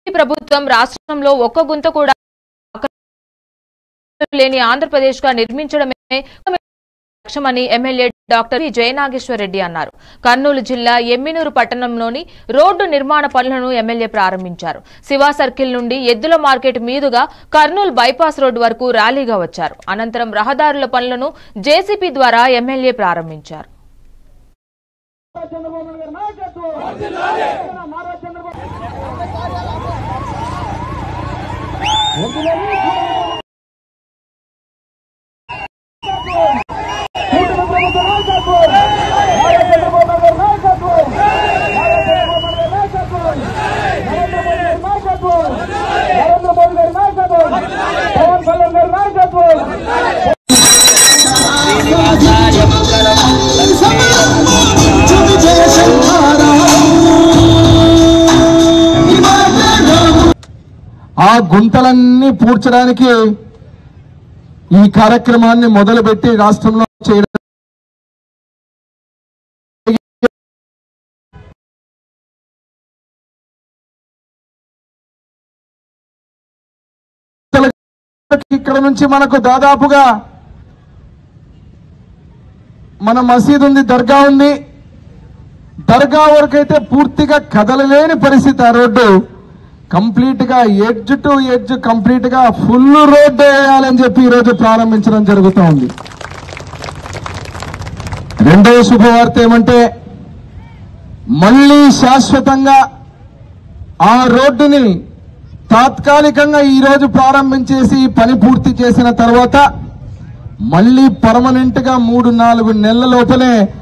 ప్రభుత్వం రాష్ట్రంలో ఒక్క గుంత కూడా లేని ఆంధ్రప్రదేశ్ గా నిర్మించడమే లక్ష్యమని ఎమ్మెల్యే డాక్టర్ జయనాగేశ్వర్ రెడ్డి అన్నారు కర్నూలు జిల్లా ఎమ్మినూరు పట్టణంలోని రోడ్డు నిర్మాణ పనులను ఎమ్మెల్యే ప్రారంభించారు శివా సర్కిల్ నుండి ఎద్దుల మార్కెట్ మీదుగా కర్నూలు బైపాస్ రోడ్డు వరకు ర్యాలీగా వచ్చారు అనంతరం రహదారుల పనులను జేసీపీ ద్వారా ఎమ్మెల్యే ప్రారంభించారు చంద్రబాబు నాయుడు గారి నాయకత్వం నారా చంద్రబాబు కూటమి ప్రభుత్వ నాయకత్వం నారా చంద్రబాబు నాయుడు గారి నాయకత్వం నారా చంద్రబాబు నాయుడు గారి నాయకత్వం నరేంద్ర మోదీ గారి నాయకత్వం నరేంద్ర మోదీ గారి నాయకత్వం పవన్ కళ్యాణ్ గారి నాయకత్వం ఆ గుంతలన్నీ పూడ్చడానికి ఈ కార్యక్రమాన్ని మొదలుపెట్టి రాష్ట్రంలో చేయడం ఇక్కడ నుంచి మనకు దాదాపుగా మన మసీద్ ఉంది దర్గా ఉంది దర్గా వరకు అయితే పూర్తిగా కదలలేని పరిస్థితి ఆ రోడ్డు కంప్లీట్ గా ఎడ్జ్ టు ఎడ్జ్ కంప్లీట్ గా ఫుల్ రోడ్డు వేయాలని చెప్పి ఈ రోజు ప్రారంభించడం జరుగుతూ ఉంది రెండవ శుభవార్త ఏమంటే మళ్ళీ శాశ్వతంగా ఆ రోడ్డుని తాత్కాలికంగా ఈ రోజు ప్రారంభించేసి పని పూర్తి చేసిన తర్వాత మళ్ళీ పర్మనెంట్ గా మూడు నాలుగు నెలల లోపలే